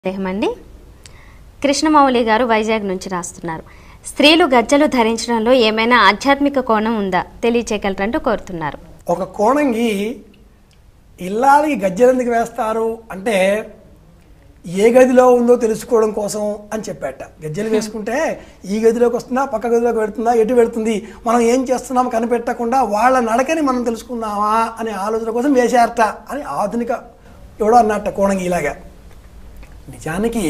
దేహమండి కృష్ణమౌళి గారు వైజాగ్ నుంచి రాస్తున్నారు స్త్రీలు గజ్జలు ధరించడంలో ఏమైనా ఆధ్యాత్మిక కోణం ఉందా తెలియచేయగలరంటూ కోరుతున్నారు ఒక కోణంగి ఇల్లాలకి గజ్జలు ఎందుకు వేస్తారు అంటే ఏ గదిలో ఉందో తెలుసుకోవడం కోసం అని చెప్పాట గజ్జలు వేసుకుంటే ఈ గదిలోకి వస్తుందా పక్క గదిలోకి వెళుతుందా ఎటు వెళుతుంది మనం ఏం చేస్తున్నాం కనిపెట్టకుండా వాళ్ళ నడకని మనం తెలుసుకుందామా అనే ఆలోచన కోసం వేశారట అని ఆధునిక ఎవడో అన్నట్ట కోణంగి ఇలాగా నిజానికి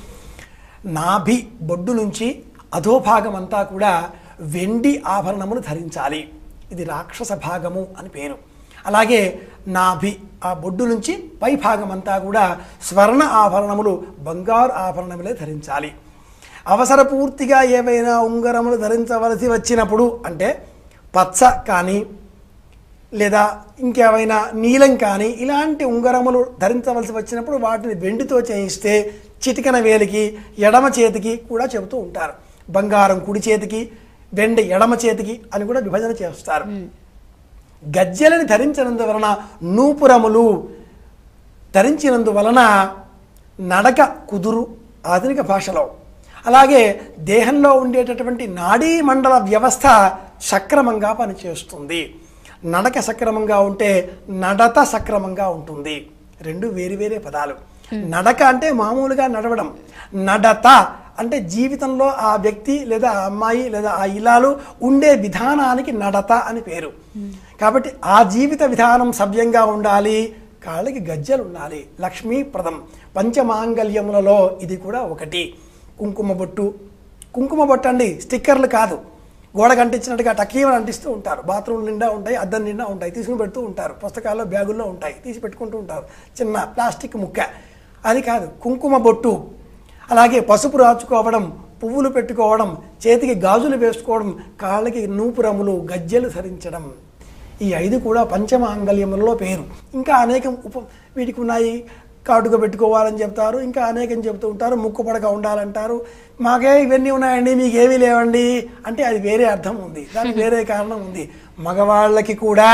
నాభి బొడ్డు నుంచి అధోభాగం అంతా కూడా వెండి ఆభరణములు ధరించాలి ఇది రాక్షస భాగము అని పేరు అలాగే నాభి ఆ బొడ్డు నుంచి పై భాగం అంతా కూడా స్వర్ణ ఆభరణములు బంగారు ఆభరణములే ధరించాలి అవసరపూర్తిగా ఏవైనా ఉంగరములు ధరించవలసి వచ్చినప్పుడు అంటే పచ్చ కానీ లేదా ఇంకేమైనా నీలం కానీ ఇలాంటి ఉంగరములు ధరించవలసి వచ్చినప్పుడు వాటిని వెండితో చేయిస్తే చిటికన వేలికి ఎడమ చేతికి కూడా చెబుతూ ఉంటారు బంగారం కుడి చేతికి వెండి ఎడమ చేతికి అని కూడా విభజన చేస్తారు గజ్జెలని ధరించినందువలన నూపురములు ధరించినందువలన నడక కుదురు ఆధునిక భాషలో అలాగే దేహంలో ఉండేటటువంటి నాడీ మండల వ్యవస్థ సక్రమంగా పనిచేస్తుంది నడక సక్రమంగా ఉంటే నడత సక్రమంగా ఉంటుంది రెండు వేరు వేరే పదాలు నడక అంటే మామూలుగా నడవడం నడత అంటే జీవితంలో ఆ వ్యక్తి లేదా ఆ అమ్మాయి లేదా ఆ ఇల్లాలు ఉండే విధానానికి నడత అని పేరు కాబట్టి ఆ జీవిత విధానం సవ్యంగా ఉండాలి కాళ్ళకి గజ్జలు ఉండాలి లక్ష్మీప్రదం పంచమాంగల్యములలో ఇది కూడా ఒకటి కుంకుమ బొట్టు కుంకుమ బొట్టు అండి స్టిక్కర్లు కాదు గోడ కంటించినట్టుగా టకీమని అంటిస్తూ ఉంటారు బాత్రూమ్ నిండా ఉంటాయి అద్దం నిండా ఉంటాయి తీసుకుని పెడుతూ ఉంటారు పుస్తకాల్లో బ్యాగుల్లో ఉంటాయి తీసి పెట్టుకుంటూ ఉంటారు చిన్న ప్లాస్టిక్ ముక్క అది కాదు కుంకుమ బొట్టు అలాగే పసుపు రాచుకోవడం పువ్వులు పెట్టుకోవడం చేతికి గాజులు వేసుకోవడం కాళ్ళకి నూపురములు గజ్జెలు ధరించడం ఈ ఐదు కూడా పంచమాంగల్యములలో పేరు ఇంకా అనేకం ఉప వీటికి ఉన్నాయి కాటుక పెట్టుకోవాలని చెప్తారు ఇంకా అనేకం చెప్తూ ఉంటారు ముక్కు పడక ఉండాలంటారు మాకే ఇవన్నీ ఉన్నాయండి మీకు ఏమీ లేవండి అంటే అది వేరే అర్థం ఉంది దానికి వేరే కారణం ఉంది మగవాళ్ళకి కూడా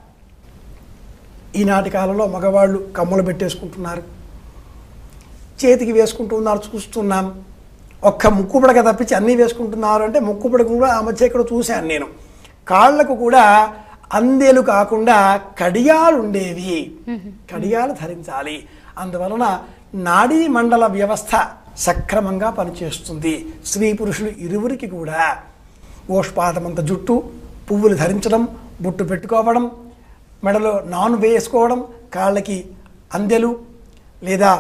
ఈనాటి కాలంలో మగవాళ్ళు కమ్మలు పెట్టేసుకుంటున్నారు చేతికి వేసుకుంటున్నారు చూస్తున్నాం ఒక్క ముక్కు పడక తప్పించి అన్నీ వేసుకుంటున్నారు అంటే ముక్కు పడక కూడా ఆ మధ్య ఇక్కడ చూశాను నేను కాళ్ళకు కూడా అందెలు కాకుండా కడియాలు ఉండేవి కడియాలు ధరించాలి అందువలన నాడీ మండల వ్యవస్థ సక్రమంగా పనిచేస్తుంది స్త్రీ పురుషులు ఇరువురికి కూడా ఓష్పాదమంత జుట్టు పువ్వులు ధరించడం బుట్టు పెట్టుకోవడం మెడలో నాన్ వేసుకోవడం కాళ్ళకి అందెలు లేదా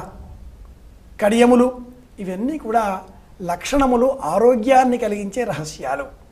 కడియములు ఇవన్నీ కూడా లక్షణములు ఆరోగ్యాన్ని కలిగించే రహస్యాలు